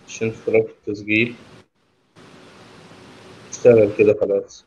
عشان خلاص التسجيل اشتغل كده خلاص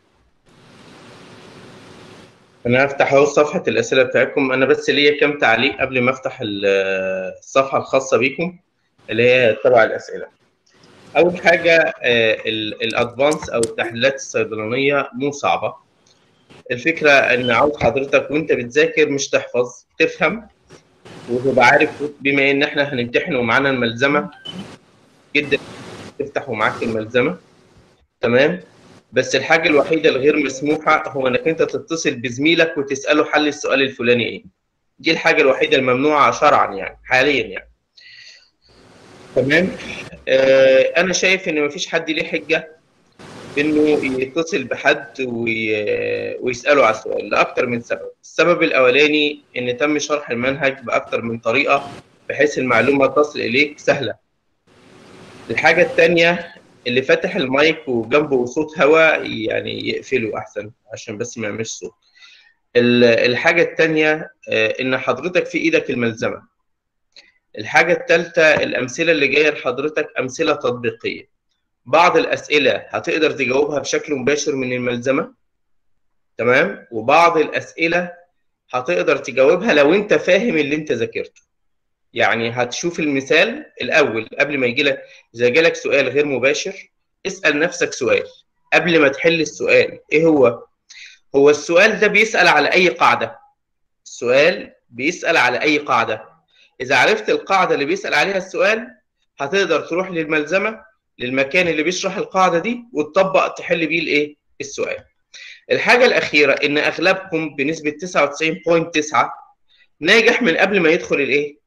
انا هفتح اهو صفحة الاسئلة بتاعتكم انا بس ليا كام تعليق قبل ما افتح ال- الصفحة الخاصة بيكم اللي هي تبع الاسئلة اول حاجة الادفانس او التحليلات الصيدلانية مو صعبة الفكرة ان عاوز حضرتك وانت بتذاكر مش تحفظ تفهم وتبقى عارف بما ان احنا هنمتحن ومعانا الملزمة جدا تفتح ومعاك الملزمة تمام بس الحاجة الوحيدة الغير مسموحة هو انك انت تتصل بزميلك وتسأله حل السؤال الفلاني ايه دي الحاجة الوحيدة الممنوعة شرعا يعني حاليا يعني تمام آه انا شايف ان مفيش حد ليه حجة انه يتصل بحد وي... ويساله على السؤال لاكثر من سبب السبب الاولاني ان تم شرح المنهج باكثر من طريقه بحيث المعلومه تصل اليك سهله الحاجه الثانيه اللي فاتح المايك وجنبه صوت هواء يعني يقفله احسن عشان بس ما يعملش صوت الحاجه الثانيه ان حضرتك في ايدك الملزمه الحاجه الثالثه الامثله اللي جايه لحضرتك امثله تطبيقيه بعض الأسئلة هتقدر تجاوبها بشكل مباشر من الملزمة تمام وبعض الأسئلة هتقدر تجاوبها لو أنت فاهم اللي أنت ذاكرته يعني هتشوف المثال الأول قبل ما يجي لك إذا جالك سؤال غير مباشر اسأل نفسك سؤال قبل ما تحل السؤال إيه هو؟ هو السؤال ده بيسأل على أي قاعدة السؤال بيسأل على أي قاعدة إذا عرفت القاعدة اللي بيسأل عليها السؤال هتقدر تروح للملزمة للمكان اللي بيشرح القاعده دي وتطبق تحل بيه الايه السؤال الحاجه الاخيره ان اغلبكم بنسبه 99.9 ناجح من قبل ما يدخل الايه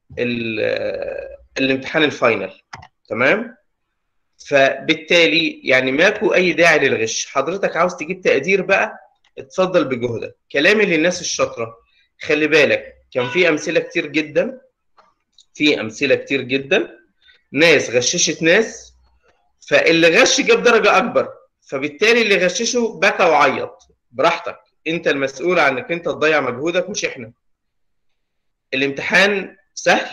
الامتحان الفاينل تمام فبالتالي يعني ماكو اي داعي للغش حضرتك عاوز تجيب تقدير بقى اتفضل بجهدك كلامي للناس الشاطره خلي بالك كان في امثله كتير جدا في امثله كتير جدا ناس غششت ناس فاللي غش جاب درجه اكبر فبالتالي اللي غششه بكى وعيط براحتك انت المسؤول عن انك انت تضيع مجهودك مش احنا الامتحان سهل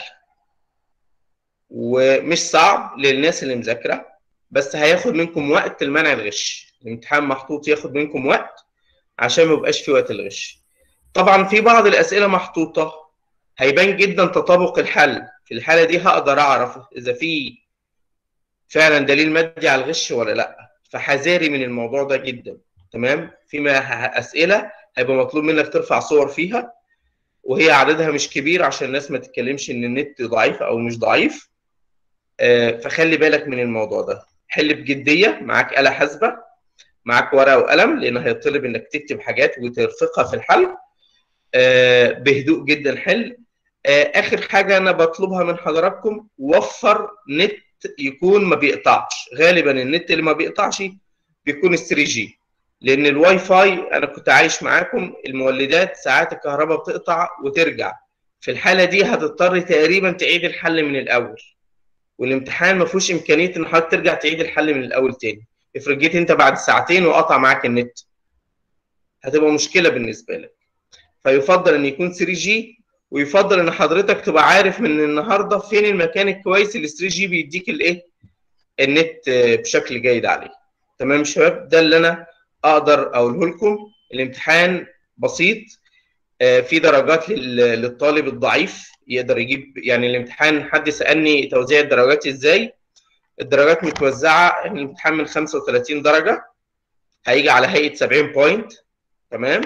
ومش صعب للناس اللي مذاكره بس هياخد منكم وقت لمنع الغش الامتحان محطوط ياخد منكم وقت عشان ما يبقاش في وقت الغش طبعا في بعض الاسئله محطوطه هيبان جدا تطابق الحل في الحاله دي هقدر اعرف اذا في فعلا دليل مادي على الغش ولا لا فحذاري من الموضوع ده جدا تمام فيما اسئله هيبقى مطلوب منك ترفع صور فيها وهي عددها مش كبير عشان الناس ما تتكلمش ان النت ضعيف او مش ضعيف آه فخلي بالك من الموضوع ده حل بجديه معاك آلة حاسبه معاك ورقه وقلم لان هيطلب انك تكتب حاجات وترفقها في الحل آه بهدوء جدا حل آه اخر حاجه انا بطلبها من حضراتكم وفر نت يكون ما بيقطعش غالبا النت اللي ما بيقطعش بيكون ال 3 جي لان الواي فاي انا كنت عايش معاكم المولدات ساعات الكهرباء بتقطع وترجع في الحاله دي هتضطر تقريبا تعيد الحل من الاول والامتحان ما فيهوش امكانيه ان حضرتك ترجع تعيد الحل من الاول تاني افرض جيت انت بعد ساعتين وقطع معاك النت هتبقى مشكله بالنسبه لك فيفضل ان يكون 3 جي ويفضل ان حضرتك تبقى عارف من النهارده فين المكان الكويس اللي 3 جي بيديك الايه النت بشكل جيد عليه تمام يا شباب ده اللي انا اقدر اقوله لكم الامتحان بسيط في درجات للطالب الضعيف يقدر يجيب يعني الامتحان حد سالني توزيع الدرجات ازاي الدرجات متوزعه الامتحان من 35 درجه هيجي على هيئه 70 بوينت تمام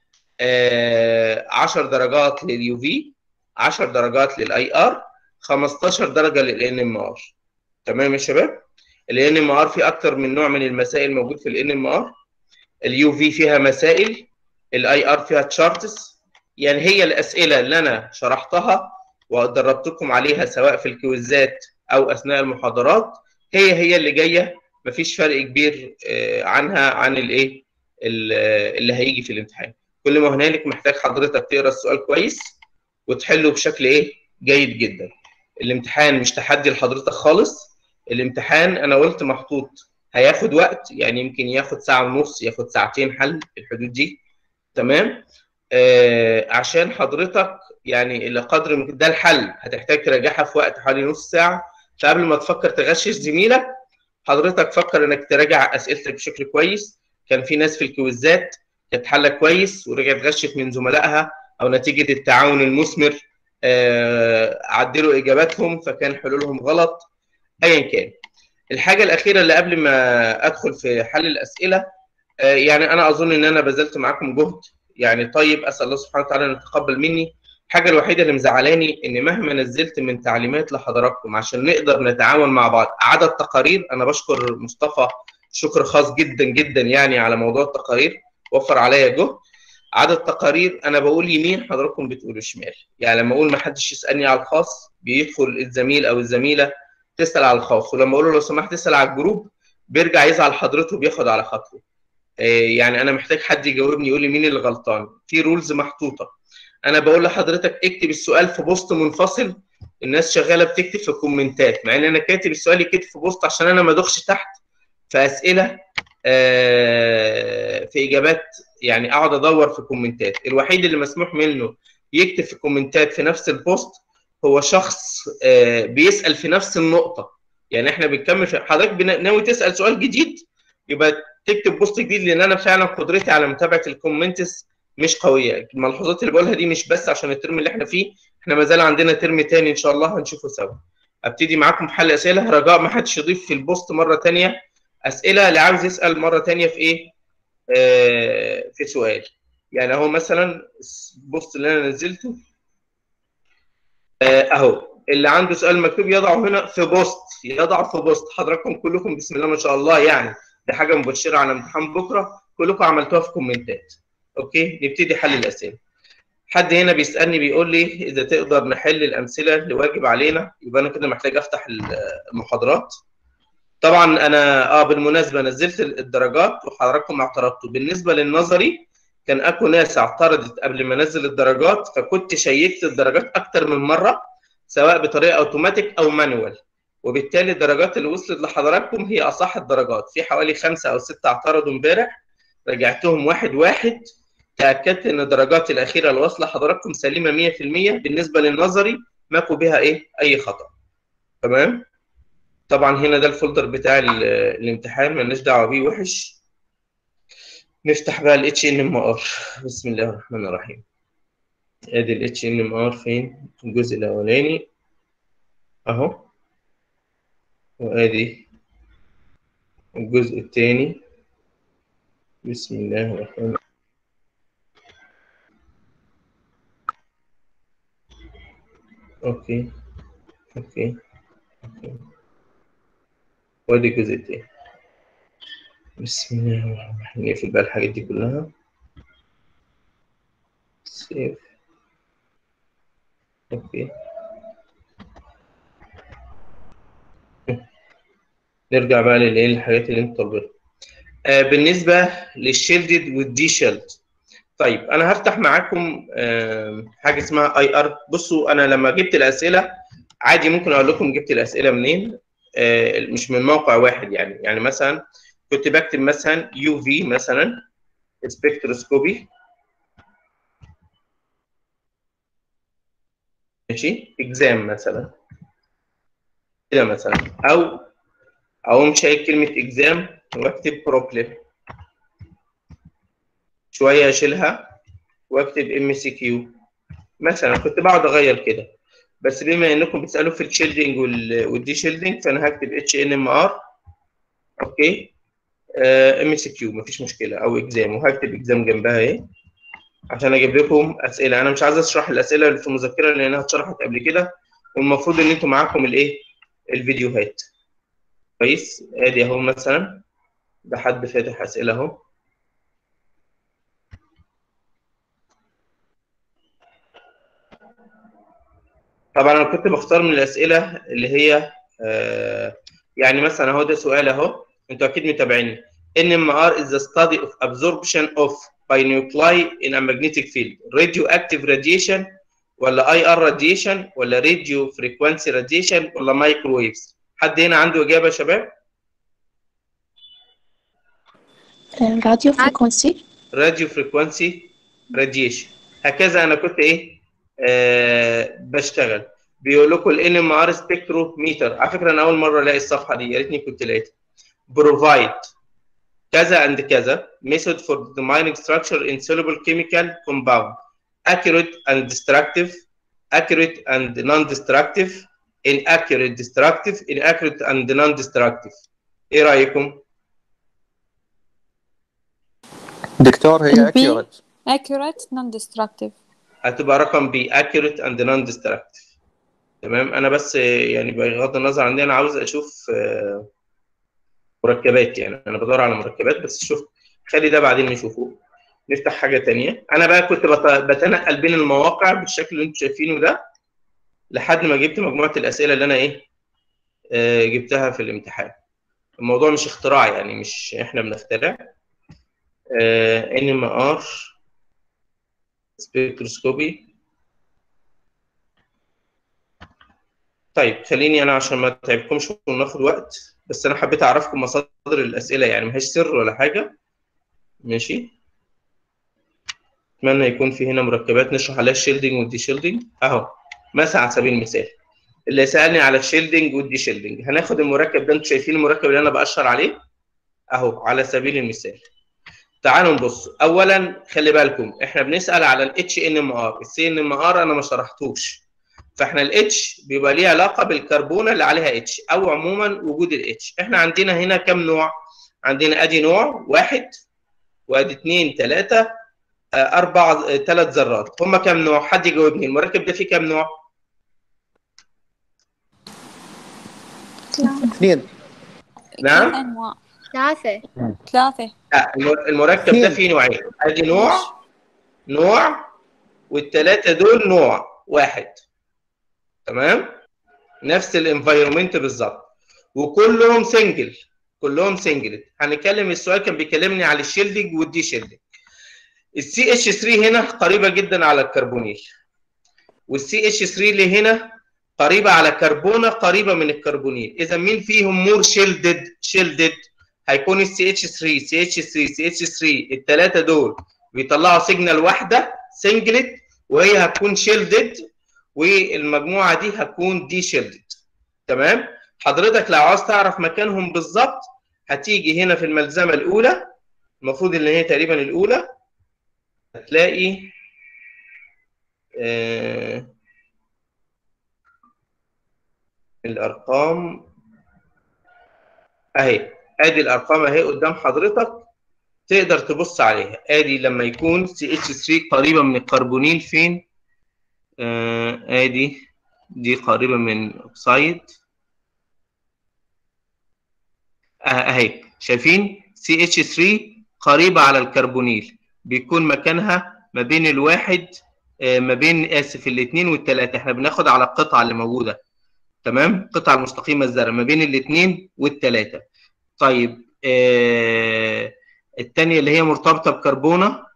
10 درجات لليو في 10 درجات للاي ار 15 درجه للان ام ار تمام يا شباب الان ام ار في اكتر من نوع من المسائل موجود في الان ام ار اليو في فيها مسائل الاي ار فيها تشارتس يعني هي الاسئله اللي انا شرحتها ودربتكم عليها سواء في الكويزات او اثناء المحاضرات هي هي اللي جايه مفيش فرق كبير عنها عن الايه اللي هيجي في الامتحان كل ما هنالك محتاج حضرتك تقرا السؤال كويس وتحله بشكل ايه جيد جدا الامتحان مش تحدي لحضرتك خالص الامتحان انا قلت محطوط هياخد وقت يعني يمكن ياخد ساعه ونص ياخد ساعتين حل الحدود دي تمام آه عشان حضرتك يعني الى قدر ده الحل هتحتاج تراجعها في وقت حوالي نص ساعه فقبل ما تفكر تغشش زميلك حضرتك فكر انك تراجع اسئلتك بشكل كويس كان في ناس في الكويزات كانت حله كويس ورجعت غشت من زملائها او نتيجه التعاون المثمر آه، عدلوا اجاباتهم فكان حلولهم غلط ايا كان الحاجه الاخيره اللي قبل ما ادخل في حل الاسئله آه، يعني انا اظن ان انا بذلت معاكم جهد يعني طيب اسال الله سبحانه وتعالى ان يتقبل مني الحاجه الوحيده اللي مزعلاني ان مهما نزلت من تعليمات لحضراتكم عشان نقدر نتعاون مع بعض عدد تقارير انا بشكر مصطفى شكر خاص جدا جدا يعني على موضوع التقارير وفر عليا جهد عدد تقارير انا بقول يمين حضراتكم بتقولوا شمال يعني لما اقول ما حدش يسالني على الخاص بيدخل الزميل او الزميله تسال على الخاص ولما اقول له لو سمحت تسال على الجروب بيرجع يزعل حضرته بياخد على خاطره يعني انا محتاج حد يجاوبني يقول لي مين اللي غلطان في رولز محطوطه انا بقول لحضرتك اكتب السؤال في بوست منفصل الناس شغاله بتكتب في كومنتات مع ان انا كاتب السؤال يكتب في بوست عشان انا ما ادخش تحت في اسئله في اجابات يعني اقعد ادور في كومنتات الوحيد اللي مسموح منه يكتب في كومنتات في نفس البوست هو شخص بيسال في نفس النقطه يعني احنا بنكمل في حضرتك ناوي تسال سؤال جديد يبقى تكتب بوست جديد لان انا فعلا قدرتي على متابعه الكومنتس مش قويه الملحوظات اللي بقولها دي مش بس عشان الترم اللي احنا فيه احنا ما زال عندنا ترم تاني ان شاء الله هنشوفه سوا ابتدي معاكم حل اسئله رجاء ما حدش يضيف في البوست مره ثانيه اسئله اللي عاوز يسال مره ثانيه في ايه آه في سؤال يعني اهو مثلا البوست اللي انا نزلته آه اهو اللي عنده سؤال مكتوب يضعه هنا في بوست يضع في بوست حضراتكم كلكم بسم الله ما شاء الله يعني دي حاجه مبشره على امتحان بكره كلكم عملتوها في كومنتات اوكي نبتدي حل الاسئله حد هنا بيسالني بيقول لي اذا تقدر نحل الامثله اللي واجب علينا يبقى انا كده محتاج افتح المحاضرات طبعا انا اه بالمناسبه نزلت الدرجات وحضراتكم اعترضتوا بالنسبه للنظري كان اكو ناس اعترضت قبل ما انزل الدرجات فكنت شيكت الدرجات اكتر من مره سواء بطريقه اوتوماتيك او مانوال وبالتالي الدرجات اللي وصلت لحضراتكم هي اصح الدرجات في حوالي خمسه او سته اعترضوا امبارح رجعتهم واحد واحد تاكدت ان الدرجات الاخيره اللي واصله حضراتكم سليمه 100% بالنسبه للنظري ماكو بها ايه اي خطا تمام طبعا هنا ده الفولدر بتاع الامتحان مالناش دعوه بيه وحش نفتح بقى الاتش ان ام ار بسم الله الرحمن الرحيم ادي الاتش ان ام ار فين الجزء الاولاني اهو وادي الجزء الثاني بسم الله الرحمن الرحيم اوكي اوكي اوكي وادي الجزء التاني بسم الله الرحمن الرحيم نقفل بقى الحاجات دي كلها سيف اوكي نرجع بقى للايه الحاجات اللي انت طالبينها آه بالنسبه للشيلدد والدي شيلد طيب انا هفتح معاكم آه حاجه اسمها اي ار بصوا انا لما جبت الاسئله عادي ممكن اقول لكم جبت الاسئله منين آه مش من موقع واحد يعني يعني مثلا كنت بكتب مثلا يو في مثلا سبكتروسكوبي ماشي اكزام مثلا كده مثلا او اقوم شايل كلمه اكزام واكتب بروبلم شويه اشيلها واكتب ام سي كيو مثلا كنت بقعد اغير كده بس بما انكم بتسالوا في الشيلدنج والدي شيلدنج فانا هكتب اتش ان ام ار اوكي ام سي كيو مفيش مشكله او اكزام وهكتب اكزام جنبها ايه عشان اجيب لكم اسئله انا مش عايز اشرح الاسئله اللي في المذكره لانها اتشرحت قبل كده والمفروض ان انتم معاكم الايه الفيديوهات كويس ادي اهو مثلا ده حد فاتح اسئله اهو طبعا انا كنت بختار من الاسئله اللي هي آه يعني مثلا اهو ده سؤال اهو انتوا اكيد متابعيني NMR is the study of absorption of by nuclei in a magnetic field radioactive radiation ولا IR radiation ولا radio frequency radiation ولا microwaves حد هنا عنده اجابه يا شباب راديو فريكونسي راديو فريكوانسي راديشن هكذا انا كنت ايه آه بشتغل بيقول لكم الان ام ار سبكتروميتر على فكره انا اول مره الاقي الصفحه دي يا ريتني كنت لقيتها بروفايد كذا and كذا method for determining structure in soluble chemical compound accurate and destructive accurate and non-destructive inaccurate destructive inaccurate and non-destructive ايه رايكم دكتور هي البي. اكيوريت accurate non-destructive هتبقى رقم بي accurate and non-destructive تمام انا بس يعني بغض النظر عن دي انا عاوز اشوف آه، مركبات يعني انا بدور على مركبات بس شوف خلي ده بعدين نشوفه نفتح حاجه تانية انا بقى كنت بت- بتنقل بين المواقع بالشكل اللي انتم شايفينه ده لحد ما جبت مجموعه الاسئله اللي انا ايه آه، جبتها في الامتحان الموضوع مش اختراع يعني مش احنا بنخترع ان ام ار سبيكتروسكوبي طيب خليني انا عشان ما اتعبكمش وناخد وقت بس انا حبيت اعرفكم مصادر الاسئله يعني ما هيش سر ولا حاجه ماشي اتمنى يكون في هنا مركبات نشرح عليها الشيلدنج والدي شيلدنج اهو مثلا على سبيل المثال اللي سالني على الشيلدنج والدي شيلدنج هناخد المركب ده انتوا شايفين المركب اللي انا باشر عليه اهو على سبيل المثال تعالوا نبص اولا خلي بالكم احنا بنسال على الاتش ان ام ار السي ان ام ار انا ما شرحتوش فاحنا الاتش بيبقى ليه علاقه بالكربونه اللي عليها اتش او عموما وجود الاتش احنا عندنا هنا كم نوع عندنا ادي نوع واحد وادي اثنين ثلاثه اربع ثلاث ذرات هم كم نوع حد يجاوبني المركب ده فيه كم نوع اثنين نعم. كم أنواع ثلاثة ثلاثة لا المر- المركب ده فيه نوعين ادي نوع نوع والثلاثه دول نوع واحد تمام نفس الانفايرمنت بالظبط وكلهم سنجل كلهم سنجل هنتكلم السؤال كان بيكلمني على الشيلدنج والدي شيلدنج السي اتش 3 هنا قريبه جدا على الكربونيل والسي اتش 3 اللي هنا قريبه على كربونه قريبه من الكربونيل اذا مين فيهم مور شيلدد شيلدد هيكون السي اتش 3 سي اتش 3 سي اتش 3 الثلاثه دول بيطلعوا سيجنال واحده سنجلت وهي هتكون شيلدد والمجموعه دي هتكون دي شيلدد تمام حضرتك لو عاوز تعرف مكانهم بالظبط هتيجي هنا في الملزمه الاولى المفروض ان هي تقريبا الاولى هتلاقي آه الارقام اهي ادي الارقام اهي قدام حضرتك تقدر تبص عليها ادي لما يكون سي اتش 3 قريبه من الكربونيل فين آه ادي دي قريبه من اوكسايد آه اهي شايفين سي اتش 3 قريبه على الكربونيل بيكون مكانها ما بين الواحد آه ما بين اسف الاثنين والثلاثه احنا بناخد على القطعه اللي موجوده تمام القطعه المستقيمه الزرقاء ما بين الاثنين والثلاثه طيب آه الثانيه اللي هي مرتبطه بكربونه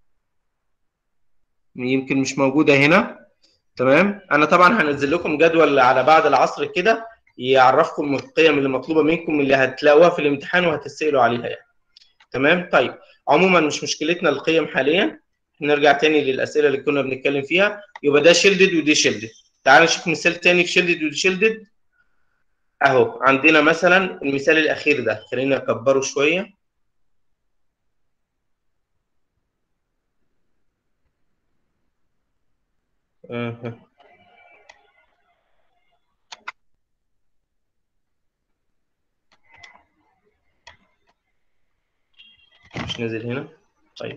يمكن مش موجوده هنا تمام انا طبعا هنزل لكم جدول على بعد العصر كده يعرفكم القيم اللي مطلوبه منكم اللي هتلاقوها في الامتحان وهتسالوا عليها يعني تمام طيب عموما مش مشكلتنا القيم حاليا نرجع تاني للاسئله اللي كنا بنتكلم فيها يبقى ده شيلدد ودي شيلدد تعال نشوف مثال تاني في شيلدد ودي شيلدد اهو عندنا مثلا المثال الاخير ده خلينا نكبره شويه أه. مش نازل هنا طيب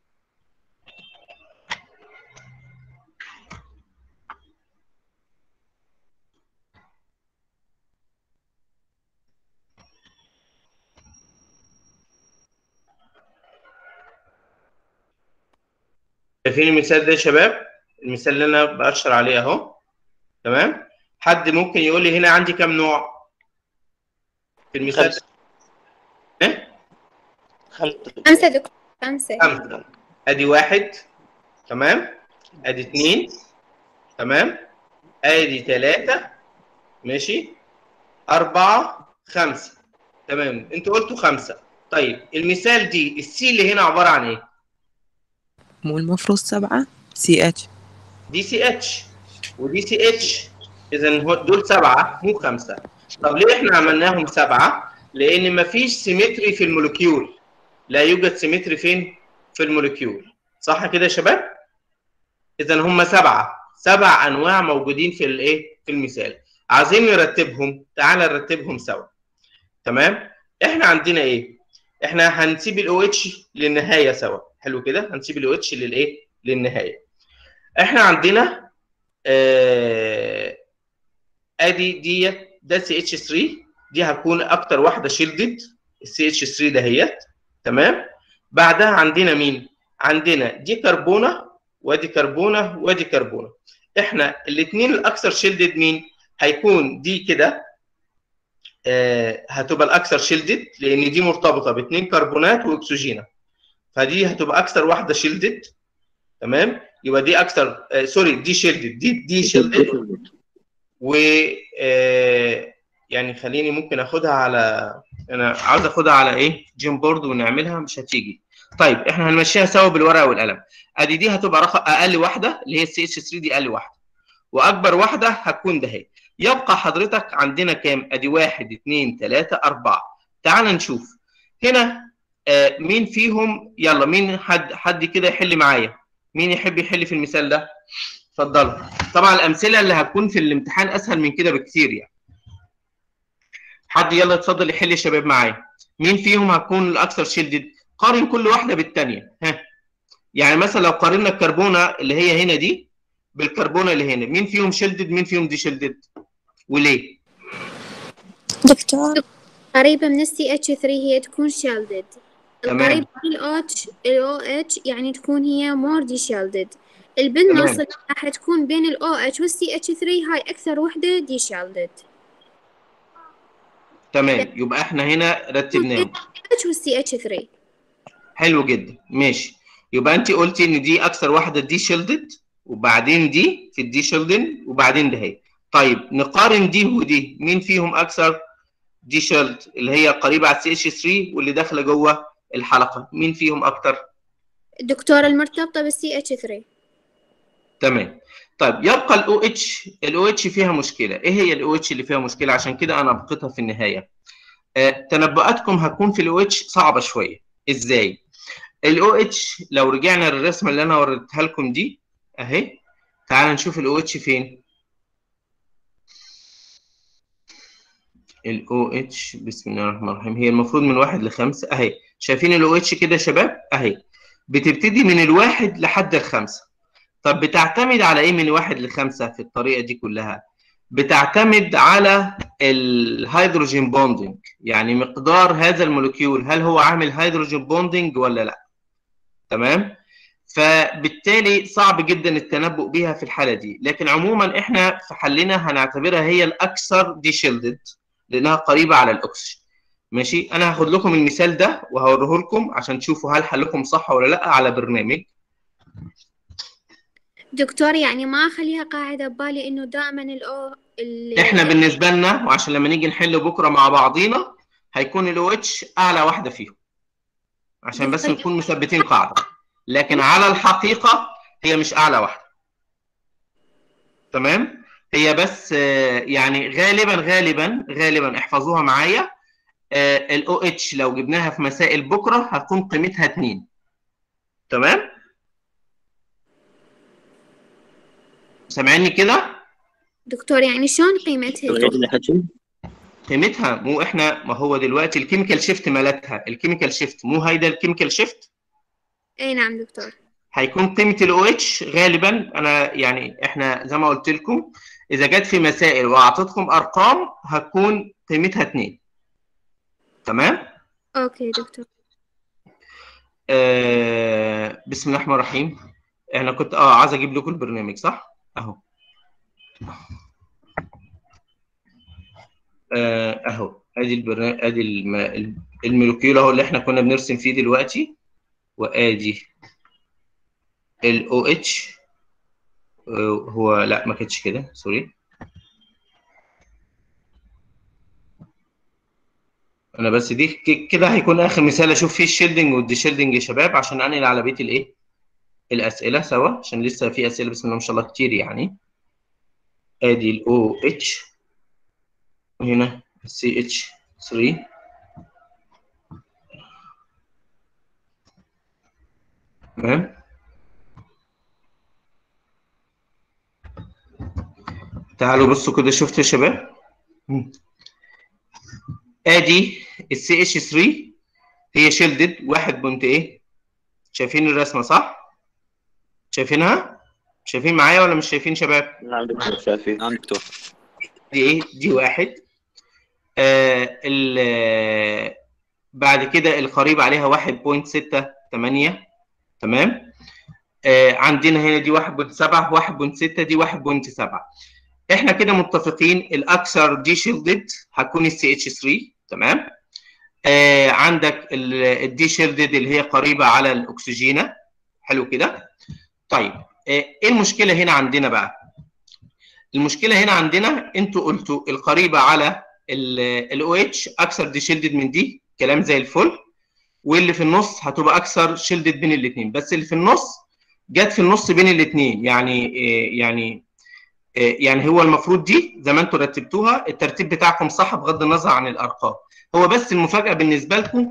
شايفين المثال ده يا شباب المثال اللي انا بأشر عليه اهو تمام حد ممكن يقول لي هنا عندي كام نوع في المثال ده ايه خمسة دكتور خمسة خمسة ادي واحد تمام ادي اتنين تمام ادي تلاتة ماشي أربعة خمسة تمام انتوا قلتوا خمسة طيب المثال دي السي اللي هنا عبارة عن ايه؟ مو المفروض سبعة سي اتش دي سي اتش ودي سي اتش اذا هو دول سبعه مو خمسه طب ليه احنا عملناهم سبعه لان مفيش سيمتري في المولكيول لا يوجد سيمتري فين في المولكيول صح كده يا شباب اذا هم سبعه سبع انواع موجودين في الايه في المثال عايزين نرتبهم تعال نرتبهم سوا تمام احنا عندنا ايه احنا هنسيب الاو اتش للنهايه سوا حلو كده هنسيب الاو اتش للايه للنهايه احنا عندنا آه ادي ديت ده سي اتش 3 دي هتكون اكتر واحده شيلدد السي اتش 3 دهيت تمام بعدها عندنا مين عندنا دي كربونه وادي كربونه وادي كربونه احنا الاثنين الاكثر شيلدد مين هيكون دي كده آه هتبقى الاكثر شيلدد لان دي مرتبطه باثنين كربونات واكسجينه فدي هتبقى اكثر واحده شيلدد تمام يبقى دي اكثر آه سوري دي شيلدد دي دي شيلدد و آه يعني خليني ممكن اخدها على انا عاوز اخدها على ايه جيم بورد ونعملها مش هتيجي طيب احنا هنمشيها سوا بالورقه والقلم ادي دي هتبقى رقم اقل واحده اللي هي السي اتش 3 دي اقل واحده واكبر واحده هتكون ده هي يبقى حضرتك عندنا كام ادي واحد اثنين ثلاثة أربعة تعال نشوف هنا آه مين فيهم يلا مين حد حد كده يحل معايا مين يحب يحل في المثال ده اتفضلوا طبعا الامثله اللي هتكون في الامتحان اسهل من كده بكتير يعني حد يلا اتفضل يحل يا شباب معايا مين فيهم هتكون الاكثر شيلدد قارن كل واحده بالثانيه ها يعني مثلا لو قارنا الكربونه اللي هي هنا دي بالكربونه اللي هنا مين فيهم شيلدد مين فيهم دي شيلدد وليه دكتور قريبة من السي اتش 3 هي تكون شيلدد تمام. القريبة من الاو اتش الاو اتش يعني تكون هي مور دي شيلدد البالنص تمام. اللي راح تكون بين الاو اتش والسي اتش 3 هاي اكثر وحدة دي شيلدد تمام يبقى احنا هنا رتبناهم اتش والسي اتش 3 حلو جدا ماشي يبقى انت قلتي ان دي اكثر واحده دي شيلدد وبعدين دي في الدي شيلدن وبعدين ده هي طيب نقارن دي ودي مين فيهم اكثر دي شيلد اللي هي قريبه على السي اتش 3 واللي داخله جوه الحلقه مين فيهم اكتر الدكتورة المرتبطة بالسي اتش 3 تمام طيب يبقى الاو اتش الاو اتش فيها مشكله ايه هي الاو اتش اللي فيها مشكله عشان كده انا بقيتها في النهايه آه تنبؤاتكم هتكون في الاو اتش صعبه شويه ازاي الاو اتش لو رجعنا للرسمه اللي انا وريتها لكم دي اهي تعال نشوف الاو اتش فين الاو اتش بسم الله الرحمن الرحيم هي المفروض من واحد لخمسه اهي شايفين الاو اتش كده يا شباب اهي بتبتدي من الواحد لحد الخمسه طب بتعتمد على ايه من واحد لخمسه في الطريقه دي كلها بتعتمد على الهيدروجين بوندنج يعني مقدار هذا المولكيول هل هو عامل هيدروجين بوندنج ولا لا تمام فبالتالي صعب جدا التنبؤ بها في الحاله دي لكن عموما احنا في حلنا هنعتبرها هي الاكثر دي شيلدد لانها قريبه على الاكسجين ماشي انا هاخد لكم المثال ده وهوريه لكم عشان تشوفوا هل حلكم صح ولا لا على برنامج دكتور يعني ما اخليها قاعدة ببالي انه دائما الاو ال- احنا بالنسبه لنا وعشان لما نيجي نحل بكره مع بعضينا هيكون الاو اتش اعلى واحده فيهم عشان بس نكون مثبتين قاعده لكن على الحقيقه هي مش اعلى واحده تمام هي بس آه، يعني غالبا غالبا غالبا احفظوها معايا الاو اتش لو جبناها في مسائل بكره هتكون قيمتها 2 تمام سامعيني كده دكتور يعني شلون قيمتها قيمتها مو احنا ما هو دلوقتي الكيميكال شيفت مالتها الكيميكال شيفت مو هيدا الكيميكال شيفت اي نعم دكتور هيكون قيمه الاو اتش غالبا انا يعني احنا زي ما قلت لكم اذا جت في مسائل واعطيتكم ارقام هتكون قيمتها 2 تمام اوكي دكتور آه بسم الله الرحمن الرحيم انا كنت اه عايز اجيب لكم البرنامج صح اهو آه اهو ادي البرنامج ادي الم... المولكيول اهو اللي احنا كنا بنرسم فيه دلوقتي وادي الاو اتش هو لا ما كانتش كده سوري انا بس دي ك- كده هيكون اخر مثال اشوف فيه الشيلدنج والديشيلدنج يا شباب عشان انقل على بيت الايه الاسئله سوا عشان لسه في اسئله بسم الله ما شاء الله كتير يعني ادي ال OH وهنا CH3 تمام تعالوا بصوا كده شفتوا يا شباب مم. ادي ال CH3 هي شيلدد واحد بونت ايه شايفين الرسمه صح شايفينها شايفين معايا ولا مش شايفين شباب نعم دكتور شافي نعم دكتور دي ايه دي واحد آه ال بعد كده القريب عليها 1.68 تمام آه عندنا هنا دي 1.7 1.6 دي 1.7 احنا كده متفقين الاكثر دي شيلدد هتكون السي اتش 3 تمام آه عندك الدي شيلدد اللي هي قريبه على الاكسجينه حلو كده طيب آه ايه المشكله هنا عندنا بقى المشكله هنا عندنا انتوا قلتوا القريبه على الاو اتش اكثر دي شيلدد من دي كلام زي الفل واللي في النص هتبقى اكثر شيلدد بين الاثنين بس اللي في النص جت في النص بين الاثنين يعني آه يعني آه يعني هو المفروض دي زي ما انتوا رتبتوها الترتيب بتاعكم صح بغض النظر عن الارقام هو بس المفاجاه بالنسبه لكم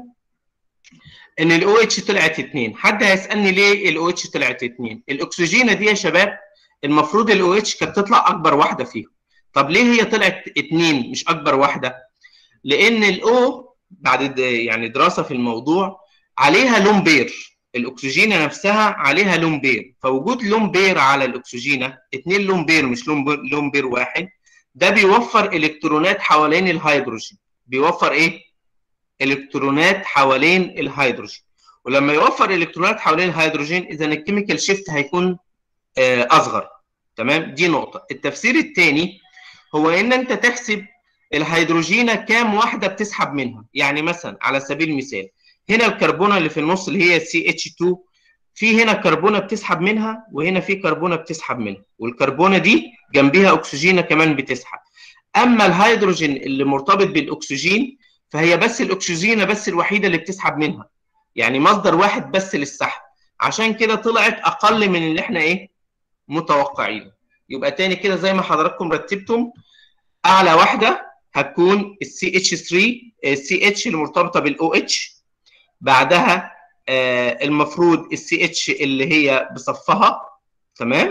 ان الاو اتش طلعت اثنين حد هيسالني ليه الاو اتش طلعت اثنين الاكسجينه دي يا شباب المفروض الاو اتش كانت تطلع اكبر واحده فيهم طب ليه هي طلعت اثنين مش اكبر واحده لان الاو بعد يعني دراسه في الموضوع عليها لون بير الاكسجينه نفسها عليها لون بير فوجود لون بير على الاكسجينه اثنين لون بير مش لون بير, لون بير واحد ده بيوفر الكترونات حوالين الهيدروجين بيوفر ايه الكترونات حوالين الهيدروجين ولما يوفر الكترونات حوالين الهيدروجين اذا الكيميكال شيفت هيكون اصغر تمام دي نقطه التفسير الثاني هو ان انت تحسب الهيدروجينه كام واحده بتسحب منها يعني مثلا على سبيل المثال هنا الكربونه اللي في النص اللي هي سي اتش 2 في هنا كربونه بتسحب منها وهنا في كربونه بتسحب منها والكربونه دي جنبيها اكسجينه كمان بتسحب اما الهيدروجين اللي مرتبط بالاكسجين فهي بس الاكسجينه بس الوحيده اللي بتسحب منها يعني مصدر واحد بس للسحب عشان كده طلعت اقل من اللي احنا ايه متوقعينه يبقى تاني كده زي ما حضراتكم رتبتم اعلى واحده هتكون السي اتش 3 السي اتش اللي مرتبطه بالاو اتش بعدها آه المفروض السي اتش اللي هي بصفها تمام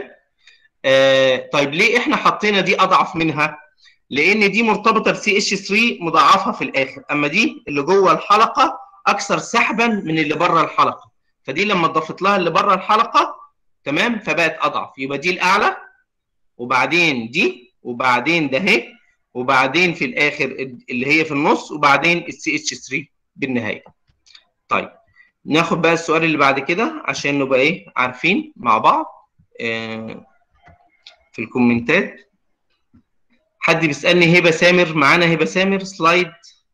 آه طيب ليه احنا حطينا دي اضعف منها لان دي مرتبطه بسي اتش 3 مضاعفه في الاخر اما دي اللي جوه الحلقه اكثر سحبا من اللي بره الحلقه فدي لما اضفت لها اللي بره الحلقه تمام فبقت اضعف يبقى دي الاعلى وبعدين دي وبعدين ده اهي وبعدين في الاخر اللي هي في النص وبعدين السي اتش 3 بالنهايه طيب ناخد بقى السؤال اللي بعد كده عشان نبقى ايه عارفين مع بعض آه في الكومنتات حد بيسالني هبه سامر معانا هبه سامر سلايد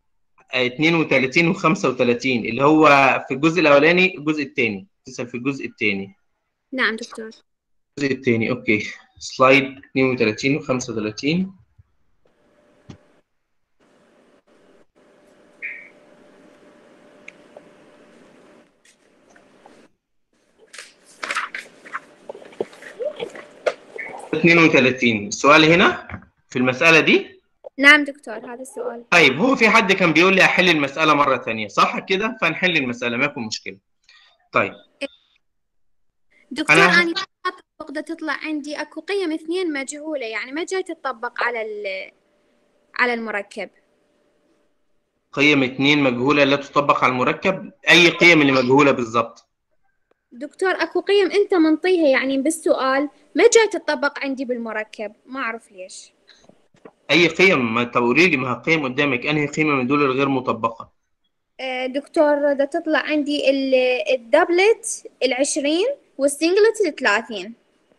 32 و 35 اللي هو في الجزء الاولاني الجزء الثاني تسال في الجزء الثاني نعم دكتور الجزء الثاني اوكي سلايد 32 و 35 32 السؤال هنا في المسألة دي نعم دكتور هذا السؤال طيب هو في حد كان بيقول لي أحل المسألة مرة ثانية صح كده فنحل المسألة ما يكون مشكلة طيب دكتور أنا- أنا تطبق تطلع عندي أكو قيم اثنين مجهولة يعني ما جاي تطبق على ال على المركب قيم اتنين مجهولة لا تطبق على المركب أي قيم اللي مجهولة بالظبط دكتور أكو قيم أنت منطيها يعني بالسؤال ما جاي تطبق عندي بالمركب ما أعرف ليش أي قيم ما تقولي لي ما هي قيم قدامك أنهي قيمة من دول الغير مطبقة آه، دكتور ده تطلع عندي ال- الدبلت العشرين والسنجلت الثلاثين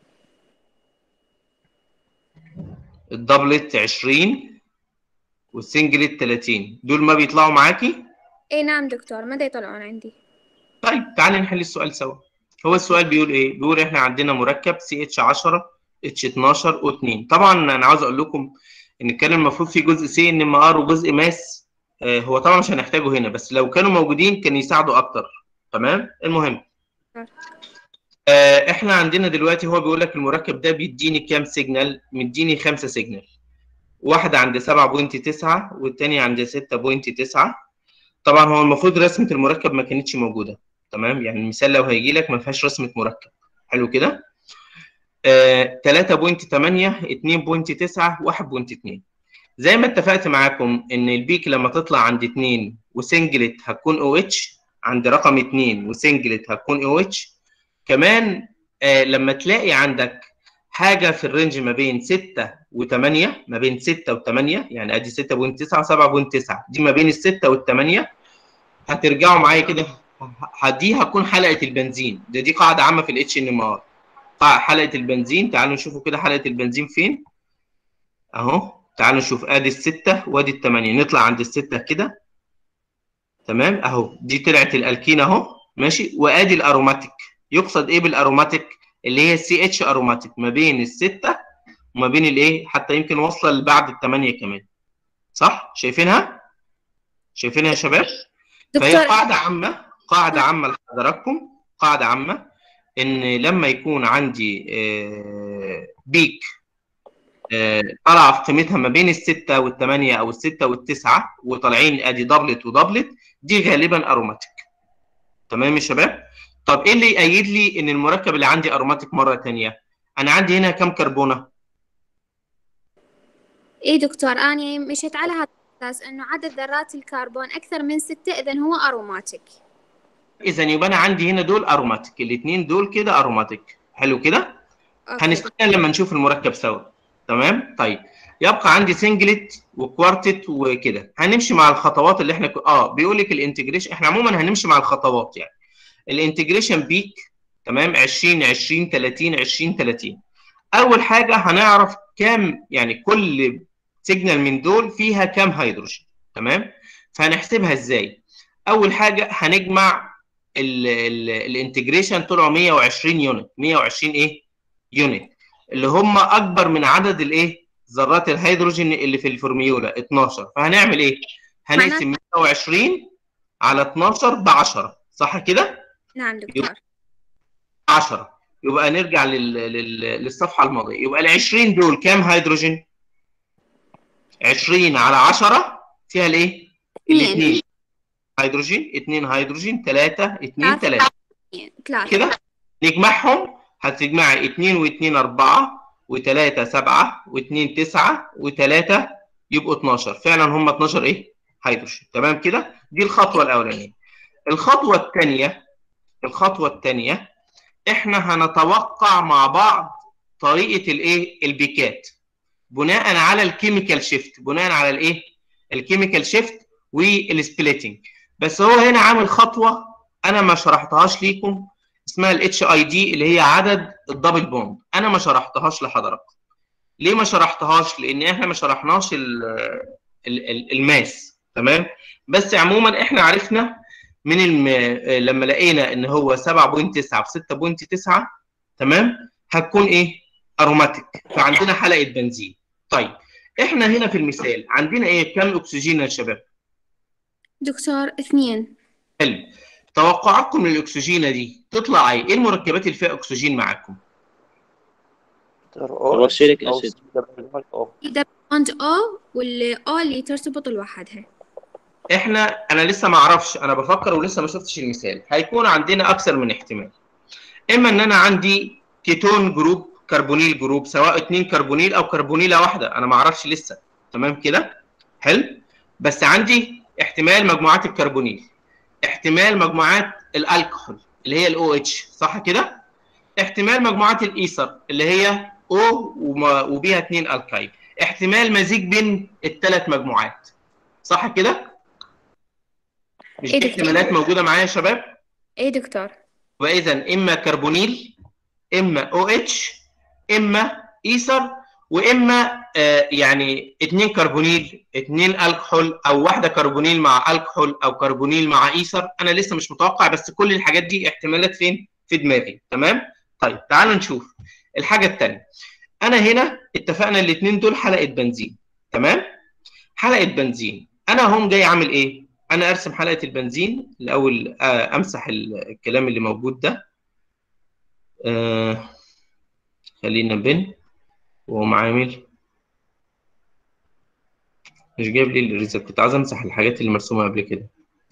الدبلت 20 والسنجلت 30 دول ما بيطلعوا معاكي اي نعم دكتور ما دا يطلعون عندي طيب تعالي نحل السؤال سوا هو السؤال بيقول ايه بيقول احنا عندنا مركب سي اتش 10 اتش 12 او 2 طبعا انا عاوز اقول لكم ان كان المفروض في جزء سي ان ام ار وجزء ماس آه هو طبعا مش هنحتاجه هنا بس لو كانوا موجودين كان يساعدوا اكتر تمام المهم آه، احنا عندنا دلوقتي هو بيقول لك المركب ده بيديني كام سيجنال مديني خمسة سيجنال واحدة عند 7.9 والتانية عند 6.9 طبعا هو المفروض رسمة المركب ما كانتش موجودة تمام يعني المثال لو هيجي لك ما فيهاش رسمة مركب حلو كده آه 3.8 2.9 1.2 زي ما اتفقت معاكم ان البيك لما تطلع عند 2 وسنجلت هتكون او اتش عند رقم 2 وسنجلت هتكون او اتش كمان آه لما تلاقي عندك حاجه في الرينج ما بين 6 و8 ما بين 6 و8 يعني ادي 6.9 و7.9 دي ما بين ال6 وال8 هترجعوا معايا كده ه- دي هتكون حلقه البنزين ده دي قاعده عامه في الاتش ان ام ار حلقه البنزين تعالوا نشوفوا كده حلقه البنزين فين اهو تعالوا نشوف ادي الستة وادي الثمانية نطلع عند الستة كده تمام اهو دي طلعت الالكين اهو ماشي وادي الاروماتيك يقصد ايه بالاروماتيك اللي هي السي اتش اروماتيك ما بين الستة وما بين الايه حتى يمكن واصله لبعد الثمانية كمان صح شايفينها شايفينها يا شباب فهي دكتور قاعدة عامة قاعدة عامة لحضراتكم قاعدة عامة إن لما يكون عندي آه، بيك آه، طالعة في قيمتها ما بين الستة والثمانية أو الستة والتسعة وطالعين أدي دبلت ودبلت دي غالبا أروماتيك تمام يا شباب؟ طب إيه اللي يأيد لي إن المركب اللي عندي أروماتيك مرة تانية؟ أنا عندي هنا كم كربونة؟ اي دكتور اني مشيت على هذا الاساس انه عدد ذرات الكربون اكثر من ستة اذا هو اروماتيك إذا يبقى أنا عندي هنا دول أروماتيك الاثنين دول كده أروماتيك حلو كده؟ أوكي. هنستنى لما نشوف المركب سوا تمام طيب يبقى عندي سنجلت وكوارتت وكده هنمشي مع الخطوات اللي احنا ك... اه بيقول لك الانتجريشن احنا عموما هنمشي مع الخطوات يعني الانتجريشن بيك تمام 20 20 30 20 30 اول حاجه هنعرف كام يعني كل سيجنال من دول فيها كام هيدروجين تمام فهنحسبها ازاي اول حاجه هنجمع الانتجريشن طلعوا 120 يونت 120 ايه يونت اللي هم اكبر من عدد الايه ذرات الهيدروجين اللي في الفورميولا 12 فهنعمل ايه هنقسم 120 على 12 ب 10 صح كده نعم دكتور 10 يبقى نرجع لل... لل... للصفحه الماضيه يبقى ال 20 دول كام هيدروجين 20 على 10 فيها الايه اثنين. الاثنين هيدروجين 2 هيدروجين 3 2 ثلاثة. 3 ثلاثة كده نجمعهم هتجمعي 2 و2 4 و3 7 و2 9 و3 يبقوا 12 فعلا هم 12 ايه هيدروجين تمام كده دي الخطوه الاولانيه الخطوه الثانيه الخطوه الثانيه احنا هنتوقع مع بعض طريقه الايه البيكات بناء على الكيميكال شيفت بناء على الايه الكيميكال شيفت والسبليتنج بس هو هنا عامل خطوه انا ما شرحتهاش ليكم اسمها الاتش اي دي اللي هي عدد الدبل بوند انا ما شرحتهاش لحضراتكم ليه ما شرحتهاش لان احنا ما شرحناش ال ال ال الماس تمام بس عموما احنا عرفنا من الم... لما لقينا ان هو 7.9 في 6.9 تمام هتكون ايه اروماتيك فعندنا حلقه بنزين طيب احنا هنا في المثال عندنا ايه كم اكسجين يا شباب دكتور اثنين حلو توقعاتكم للاكسجينه دي تطلع ايه ايه المركبات اللي فيها اكسجين معاكم رسيلك أو اسيد أو في دبل بوند او والاو اللي ترتبط لوحدها احنا انا لسه ما اعرفش انا بفكر ولسه ما شفتش المثال هيكون عندنا اكثر من احتمال اما ان انا عندي كيتون جروب كربونيل جروب سواء اتنين كربونيل او كربونيله واحده انا ما اعرفش لسه تمام كده حلو بس عندي احتمال مجموعات الكربونيل احتمال مجموعات الالكحول اللي هي الاو اتش صح كده احتمال مجموعات الايثر اللي هي او وبيها اتنين الكايل احتمال مزيج بين الثلاث مجموعات صح كده مش إيه دي ده؟ احتمالات موجوده معايا يا شباب اي دكتور واذا اما كربونيل اما او اتش اما ايثر واما آه يعني اثنين كربونيل اثنين الكحول او واحده كربونيل مع الكحول او كربونيل مع ايثر انا لسه مش متوقع بس كل الحاجات دي احتمالات فين في دماغي تمام طيب تعالوا نشوف الحاجه الثانيه انا هنا اتفقنا الاثنين دول حلقه بنزين تمام حلقه بنزين انا هم جاي عامل ايه انا ارسم حلقه البنزين الاول آه، امسح ال- الكلام اللي موجود ده آه خلينا بن وأقوم عامل مش جايب لي الريزلت كنت عايز امسح الحاجات اللي مرسومه قبل كده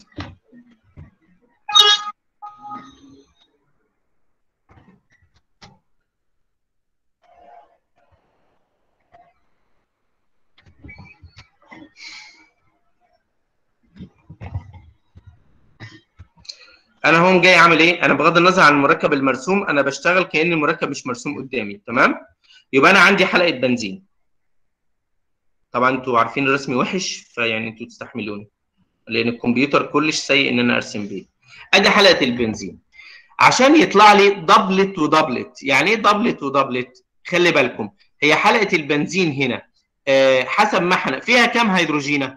انا هون جاي اعمل ايه انا بغض النظر عن المركب المرسوم انا بشتغل كأن المركب مش مرسوم قدامي تمام يبقى انا عندي حلقه بنزين طبعا انتوا عارفين رسمي وحش فيعني انتوا تستحملوني لان الكمبيوتر كلش سيء ان انا ارسم بيه ادي حلقه البنزين عشان يطلع لي دبلت ودبلت يعني ايه دبلت ودبلت خلي بالكم هي حلقه البنزين هنا آه حسب ما احنا فيها كام هيدروجينه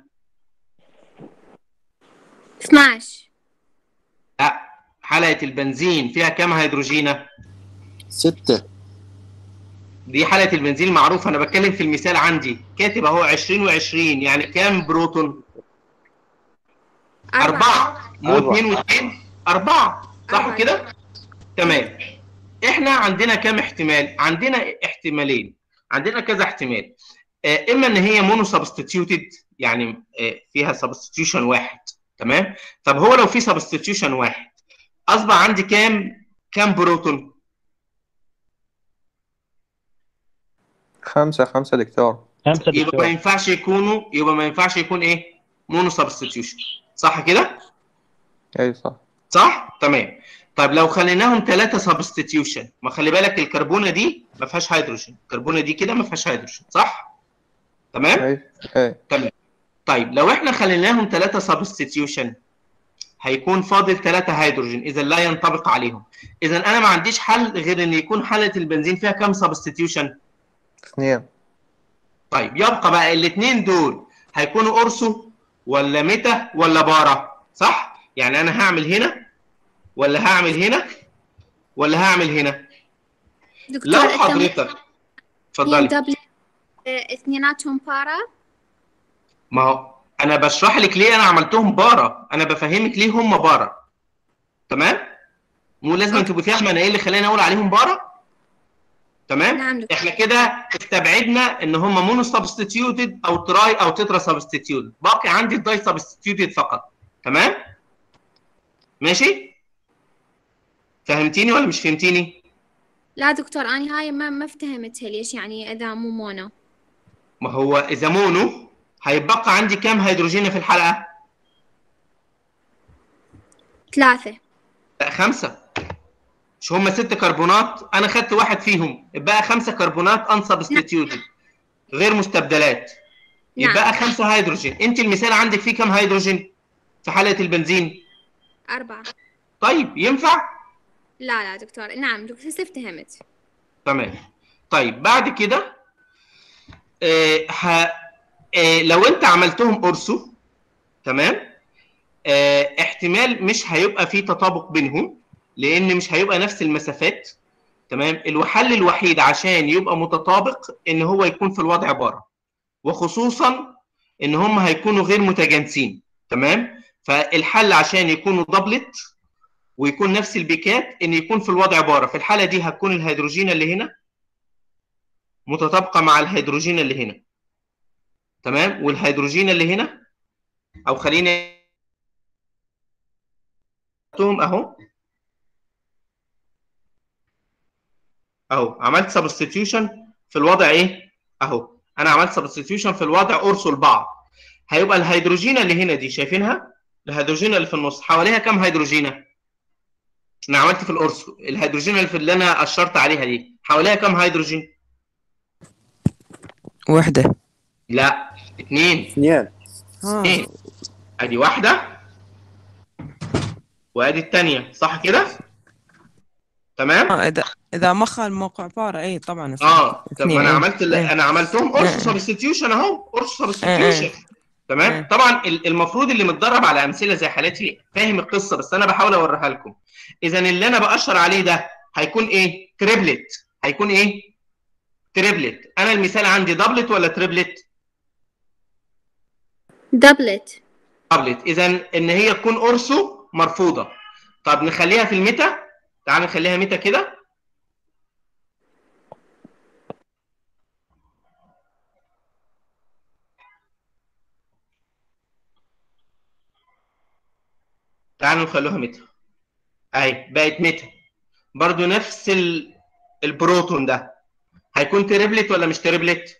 12 لا حلقه البنزين فيها كام هيدروجينه ستة دي حلقه البنزين معروفه انا بتكلم في المثال عندي كاتب اهو 20 و20 يعني كام بروتون أربعة مو أربعة. اتنين واتنين أربعة صح أربعة. كده؟ تمام إحنا عندنا كام احتمال؟ عندنا احتمالين عندنا كذا احتمال آه، إما إن هي مونو سبستيتيوتد يعني آه، فيها سبستيتيوشن واحد تمام؟ طب هو لو في سبستيتيوشن واحد أصبح عندي كام كام بروتون؟ خمسة خمسة دكتور خمسة يبقى ما دكتور ينفعش يكونوا يبقى ما ينفعش يكون إيه؟ مونو سبستيتيوشن صح كده؟ اي صح صح؟ تمام. طيب لو خليناهم ثلاثة سبستيتيوشن ما خلي بالك الكربونة دي ما فيهاش هيدروجين، الكربونة دي كده ما فيهاش هيدروجين، صح؟ تمام؟ اي اي طيب لو احنا خليناهم ثلاثة سبستيتيوشن هيكون فاضل ثلاثة هيدروجين إذا لا ينطبق عليهم. إذا أنا ما عنديش حل غير إن يكون حالة البنزين فيها كام سبستيتيوشن؟ اثنين طيب يبقى بقى الاثنين دول هيكونوا أرسو ولا ميتا ولا بارا صح؟ يعني أنا هعمل هنا ولا هعمل هنا ولا هعمل هنا؟ دكتور لو التمرين حضرتك اتفضلي دبل آه، اثنيناتهم بارا ما هو انا بشرح لك ليه انا عملتهم بارا انا بفهمك ليه هم بارا تمام مو لازم تبقي فاهمه انا ايه اللي خلاني اقول عليهم بارا تمام نعم دكتور احنا كده استبعدنا ان هم مونو سبستيتيوتد او تراي او تترا سبستيتيوتد باقي عندي الداي سبستيتيوتد فقط تمام ماشي فهمتيني ولا مش فهمتيني لا دكتور أنا هاي ما ما افتهمتها ليش يعني إذا مو مونو ما هو اذا مونو هيبقى عندي كام هيدروجين في الحلقه ثلاثة لا خمسة مش هم ست كربونات انا خدت واحد فيهم يبقى خمسة كربونات unsubstituted غير مستبدلات نعم. يبقى خمسة هيدروجين انت المثال عندك فيه كام هيدروجين في حالة البنزين أربعة طيب ينفع لا لا دكتور نعم دكتور هسه افتهمت تمام طيب بعد كده آه ه... آه لو انت عملتهم أرسو تمام آه احتمال مش هيبقى في تطابق بينهم لان مش هيبقى نفس المسافات تمام الحل الوحيد عشان يبقى متطابق ان هو يكون في الوضع بره وخصوصا ان هم هيكونوا غير متجانسين تمام فالحل عشان يكونوا دبلت ويكون نفس البيكات ان يكون في الوضع بره في الحاله دي هتكون الهيدروجين اللي هنا متطابقه مع الهيدروجين اللي هنا تمام والهيدروجين اللي هنا او خلينا حطهم اهو اهو عملت سبستيتيوشن في الوضع ايه اهو انا عملت سبستيتيوشن في الوضع ارسل لبعض هيبقى الهيدروجين اللي هنا دي شايفينها الهيدروجين اللي في النص حواليها كام هيدروجينه انا عملت في القرص الهيدروجين اللي في اللي انا اشرت عليها دي حواليها كام هيدروجين وحدة لا اثنين اثنين ها اثنين ادي واحده وادي الثانيه صح كده تمام آه، اذا اذا مخ الموقع بارا اي طبعا اه طب اثنين، ما انا إيه. عملت ال- إيه. انا عملتهم قرص إيه. سبستيتيوشن اهو قرص إيه. سبستيتيوشن تمام إيه. طبعا ال- المفروض اللي متدرب على امثله زي حالتي فاهم القصه بس انا بحاول اوريها لكم اذا اللي انا باشر عليه ده هيكون ايه تريبلت هيكون ايه تريبلت انا المثال عندي دبلت ولا تريبلت دبلت دبلت اذا ان هي تكون قرصه مرفوضه طب نخليها في الميتا تعال نخليها ميتا كده تعالوا نخلوها متر اهي بقت متر برضو نفس ال... البروتون ده هيكون تريبلت ولا مش تريبلت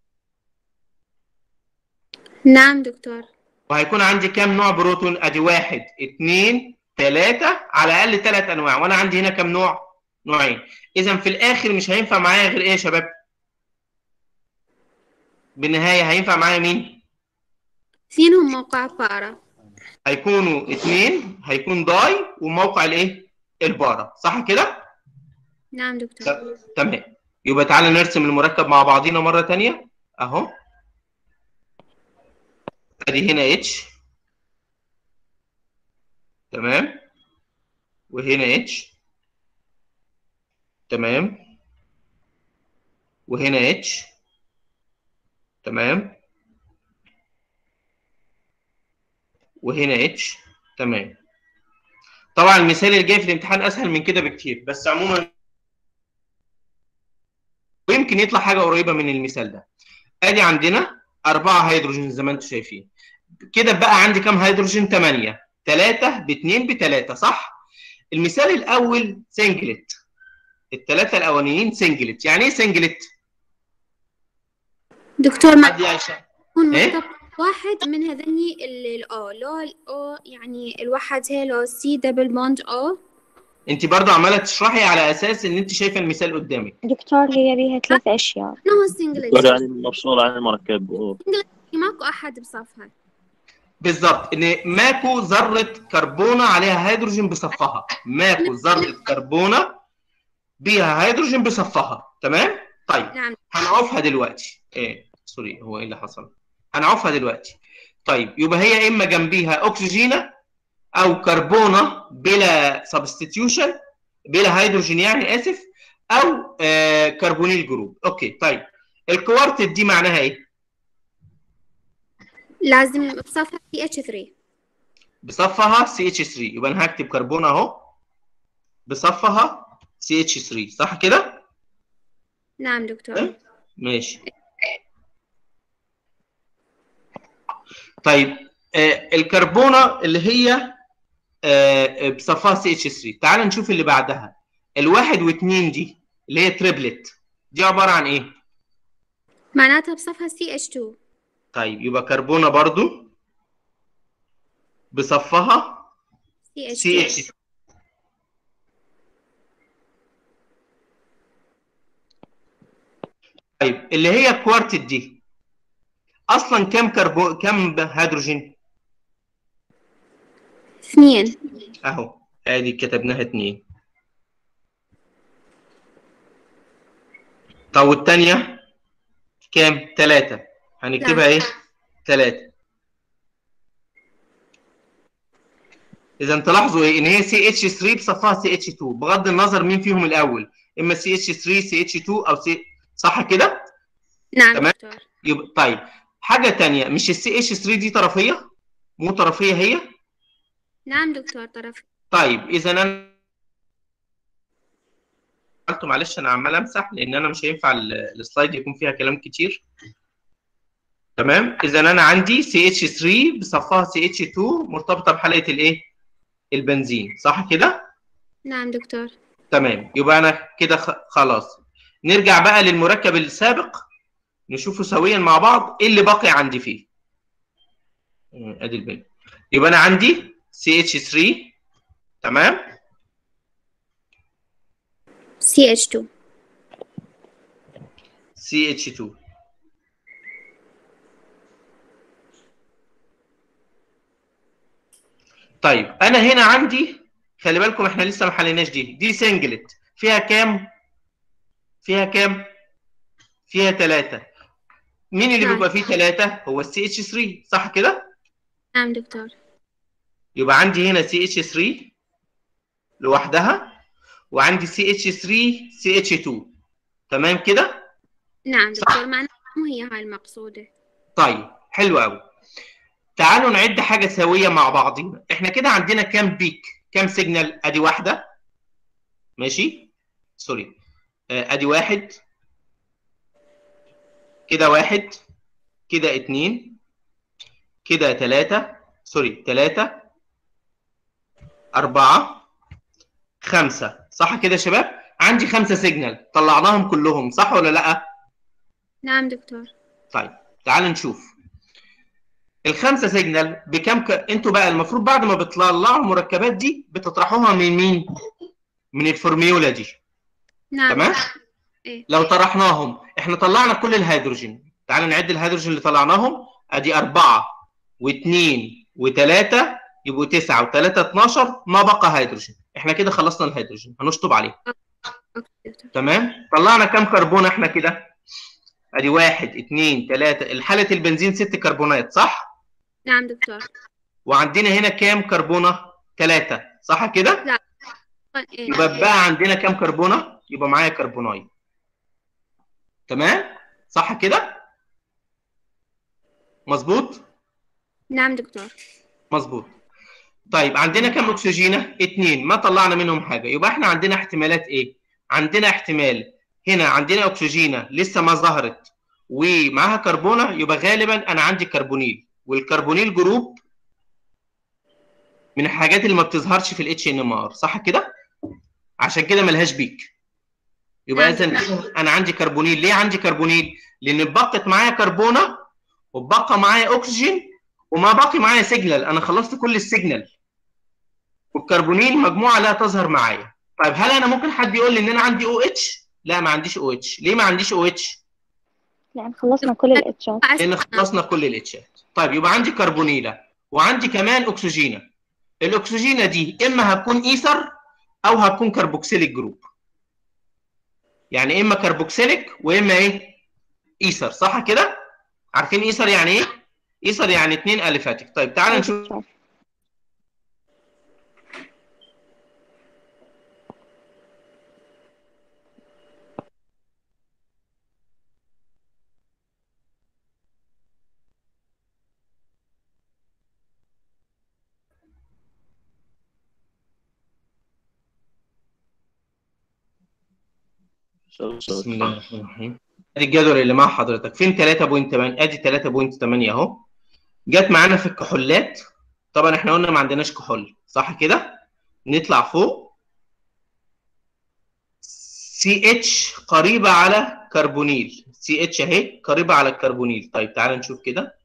نعم دكتور وهيكون عندي كام نوع بروتون ادي واحد اتنين تلاتة على الاقل تلات انواع وانا عندي هنا كام نوع نوعين اذا في الاخر مش هينفع معايا غير ايه يا شباب بالنهايه هينفع معايا مين اثنينهم موقع بارا هيكونوا اتنين هيكون داي وموقع الايه البارا صح كده نعم دكتور تمام يبقى تعالى نرسم المركب مع بعضينا مره تانية اهو ادي هنا اتش تمام وهنا اتش تمام وهنا اتش تمام وهنا اتش تمام طبعا المثال اللي جاي في الامتحان اسهل من كده بكتير بس عموما ويمكن يطلع حاجه قريبه من المثال ده ادي عندنا أربعة هيدروجين زي ما انتم شايفين كده بقى عندي كام هيدروجين 8 3 ب 2 ب 3 صح المثال الاول سنجلت الثلاثه الاولانيين سنجلت يعني ايه سنجلت دكتور ما حد يعيشها يكون إيه؟ مرتبط واحد من هذني الاو لو الاو يعني الواحد هي لو سي دبل بوند او انت برضو عماله تشرحي على اساس ان انت شايفه المثال قدامك دكتور هي بيها ثلاث أشياء انه سنجلت دكتور يعني مفصول عن المركب أوه. ماكو احد بصفها بالظبط ان ماكو ذره كربونه عليها هيدروجين بصفها ماكو ذره كربونه بيها هيدروجين بصفها تمام طيب نعم هنعوفها دلوقتي ايه سوري هو ايه اللي حصل هنعوفها دلوقتي طيب يبقى هي اما جنبيها اكسجينه او كربونه بلا سبستيتيوشن بلا هيدروجين يعني اسف او آه كربونيل جروب اوكي طيب الكوارتت دي معناها ايه لازم بصفها سي اتش 3 بصفها سي اتش 3 يبقى انا هكتب كربون اهو بصفها سي اتش 3 صح كده نعم دكتور ماشي طيب آه الكربونه اللي هي آه بصفها سي اتش 3 تعال نشوف اللي بعدها الواحد واثنين دي اللي هي تريبلت دي عباره عن ايه معناتها بصفها سي اتش 2 طيب يبقى كربونه برضو بصفها سي اتش سي 2 اتش طيب اللي هي كوارتت دي اصلا كم كربون كم هيدروجين اثنين اهو ادي كتبناها اتنين طب والتانية كام تلاتة هنكتبها ايه تلاتة اذا تلاحظوا ايه ان هي سي اتش 3 بصفها سي اتش 2 بغض النظر مين فيهم الاول اما سي اتش 3 سي اتش 2 او سي صح كده نعم تمام. دكتور يبقى طيب حاجة تانية مش السي اتش 3 دي طرفية مو طرفية هي نعم دكتور طرف طيب اذا انا قلت معلش انا عمال امسح لان انا مش هينفع ال- السلايد يكون فيها كلام كتير تمام اذا انا عندي سي اتش 3 بصفها سي اتش 2 مرتبطه بحلقه الايه البنزين صح كده نعم دكتور تمام يبقى انا كده خ- خلاص نرجع بقى للمركب السابق نشوفه سويا مع بعض ايه اللي باقي عندي فيه أمم، ادي الباقي يبقى انا عندي سي اتش 3 تمام سي اتش 2 سي اتش 2 طيب انا هنا عندي خلي بالكم احنا لسه ما حليناش دي دي سنجلت فيها كام فيها كام فيها ثلاثة مين اللي نعم. بيبقى فيه ثلاثة هو السي اتش 3 صح كده نعم دكتور يبقى عندي هنا سي اتش 3 لوحدها وعندي سي اتش 3 سي اتش 2 تمام كده نعم دكتور معناتها مو هي هاي المقصودة طيب حلو قوي تعالوا نعد حاجه سويه مع بعضينا احنا كده عندنا كام بيك كام سيجنال ادي واحده ماشي سوري آه، ادي واحد كده واحد كده اتنين كده تلاتة سوري تلاتة أربعة خمسة صح كده يا شباب؟ عندي خمسة سيجنال طلعناهم كلهم صح ولا لأ؟ نعم دكتور طيب تعال نشوف الخمسة سيجنال بكم ك... انتوا بقى المفروض بعد ما بتطلعوا المركبات دي بتطرحوها من مين؟ من الفورميولا دي نعم تمام؟ إيه. لو طرحناهم احنا طلعنا كل الهيدروجين تعال نعد الهيدروجين اللي طلعناهم ادي أربعة واثنين وثلاثة يبقوا تسعة وثلاثة 12 ما بقى هيدروجين احنا كده خلصنا الهيدروجين هنشطب عليه أوكي دكتور تمام طلعنا كام كربون احنا كده ادي واحد اثنين ثلاثة حالة البنزين ست كربونات صح نعم دكتور وعندنا هنا كام كربونة ثلاثة صح كده إيه. يبقى بقى عندنا كام كربونة يبقى معايا كربوناي تمام صح كده مظبوط نعم دكتور مظبوط طيب عندنا كم اكسجينه اتنين ما طلعنا منهم حاجه يبقى احنا عندنا احتمالات ايه عندنا احتمال هنا عندنا اكسجينه لسه ما ظهرت ومعاها كربونه يبقى غالبا انا عندي كربونيل والكربونيل جروب من الحاجات اللي ما بتظهرش في الاتش ان ام ار صح كده عشان كده ملهاش بيك يبقى نعم. اذا كده انا عندي كربونيل ليه عندي كربونيل لان اتبقت معايا كربونه واتبقى معايا اكسجين وما باقي معايا سيجنال انا خلصت كل السيجنال والكربونيل مجموعه لا تظهر معايا طيب هل انا ممكن حد يقول لي ان انا عندي او اتش لا ما عنديش او اتش ليه ما عنديش او اتش لأن خلصنا كل الاتشات لان خلصنا كل الاتشات طيب يبقى عندي كربونيله وعندي كمان اكسجينه الاكسجينه دي اما هتكون ايثر او هتكون كربوكسيليك جروب يعني اما كربوكسيليك واما ايه ايثر صح كده عارفين ايثر يعني ايه ايثر يعني اتنين اليفاتيك طيب تعالى نشوف بسم الله الرحمن الرحيم ادي الجدول اللي مع حضرتك فين 3.8 ادي 3.8 اهو جت معانا في الكحولات طبعا احنا قلنا ما عندناش كحول صح كده نطلع فوق سي اتش قريبه على كربونيل سي اتش اهي قريبه على الكربونيل طيب تعال نشوف كده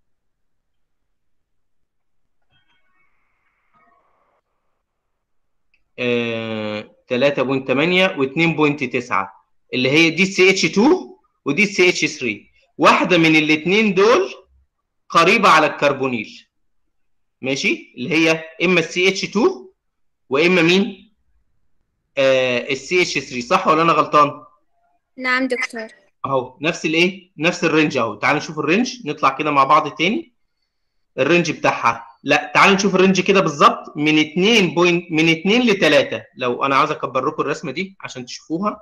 آه 3.8 و2.9 اللي هي دي سي اتش 2 ودي سي اتش 3 واحده من الاثنين دول قريبه على الكربونيل ماشي اللي هي اما السي اتش 2 واما مين آه السي اتش 3 صح ولا انا غلطان نعم دكتور اهو نفس الايه نفس الرينج اهو تعال نشوف الرينج نطلع كده مع بعض تاني الرينج بتاعها لا تعال نشوف الرينج كده بالظبط من 2 بوينت من 2 ل 3 لو انا عاوز اكبر لكم الرسمه دي عشان تشوفوها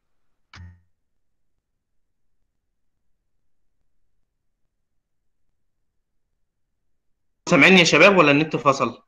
سامعيني يا شباب ولا النت فصل؟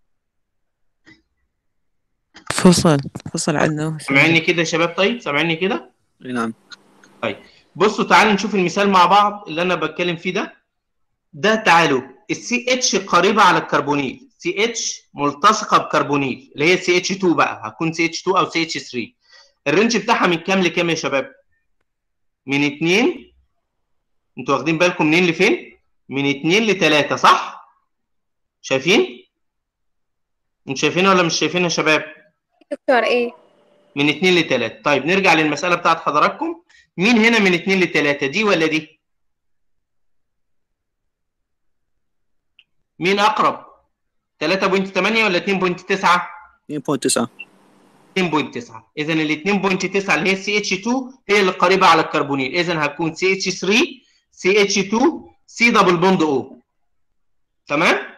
فصل فصل عنه سامعيني كده يا شباب طيب؟ سامعيني كده؟ اي نعم بصوا تعالوا نشوف المثال مع بعض اللي انا بتكلم فيه ده ده تعالوا السي اتش قريبه على الكربونيل سي اتش ملتصقه بكربونيل اللي هي سي اتش 2 بقى هتكون سي اتش 2 او سي اتش 3 الرينج بتاعها من كام لكام يا شباب؟ من 2 انتوا واخدين بالكم منين لفين؟ من 2 ل 3 صح؟ شايفين؟ انتوا شايفينها ولا مش شايفينها يا شباب؟ دكتور ايه من 2 ل 3 طيب نرجع للمسألة بتاعت حضراتكم مين هنا من 2 ل 3 دي ولا دي؟ مين أقرب؟ 3.8 ولا 2.9؟ 2.9 2.9 إذا ال 2.9 اللي هي سي اتش 2 هي اللي قريبة على الكربونيل إذا هتكون سي اتش 3 سي اتش 2 سي دبل بوند او تمام؟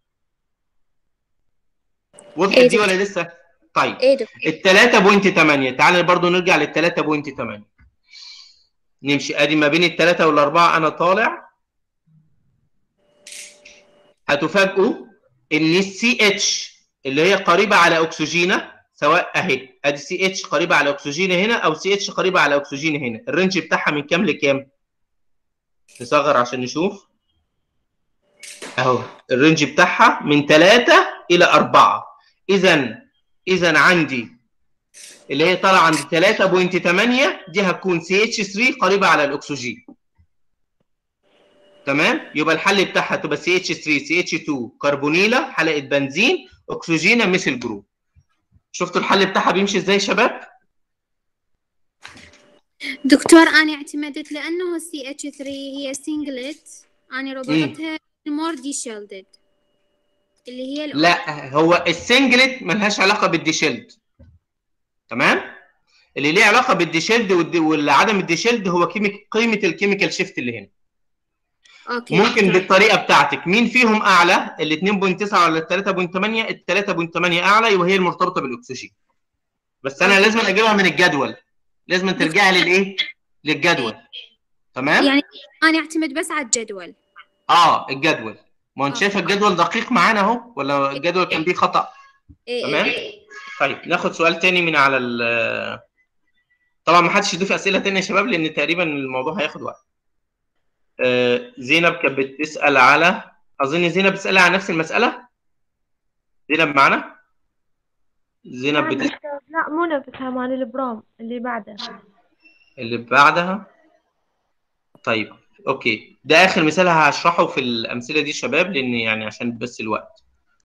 وضحت إيه دي ده؟ ولا لسه؟ طيب ايه دكتور ال 3.8 تعال برضو نرجع لل 3.8 نمشي ادي ما بين الثلاثة والأربعة أنا طالع هتفاجئوا إن السي اتش اللي هي قريبة على أكسجينة سواء أهي ادي سي اتش قريبة على أكسجينة هنا أو سي اتش قريبة على أكسجينة هنا الرينج بتاعها من كام لكام؟ نصغر عشان نشوف اهو الرينج بتاعها من 3 إلى 4 اذا اذا عندي اللي هي طالعه عند 3.8 دي هتكون CH3 قريبه على الاكسجين تمام يبقى الحل بتاعها تبقى CH3 CH2 كربونيله حلقه بنزين اكسجينه مثل جروب شفتوا الحل بتاعها بيمشي ازاي يا شباب دكتور أنا اعتمدت لأنه السي اتش 3 هي سنجلت أنا ربطتها المور دي شيلدد اللي هي الأو- لا هو السنجلت ملهاش علاقه بالديشيلد تمام اللي ليه علاقه بالديشيلد والد- والعدم الديشيلد هو كيميك قيمه الكيميكال شيفت اللي هنا أوكي ممكن بالطريقه بتاعتك مين فيهم اعلى ال 2.9 ولا ال 3.8 ال 3.8 اعلى يبقى هي المرتبطه بالاكسجين بس انا لازم اجيبها من الجدول لازم ترجعي للايه للجدول تمام يعني أنا أعتمد بس على الجدول اه الجدول ما انت آه. شايفه الجدول دقيق معانا اهو ولا الجدول كان فيه خطا إيه تمام إيه. طيب ناخد سؤال تاني من على ال طبعا ما حدش يضيف اسئله تانية يا شباب لان تقريبا الموضوع هياخد وقت آه، زينب كانت بتسال على اظن زينب بتسال على نفس المساله زينب معانا زينب بتسال لا مو نفسها مال البروم اللي بعده اللي بعدها طيب اوكي ده اخر مثال هشرحه في الامثله دي يا شباب لان يعني عشان بس الوقت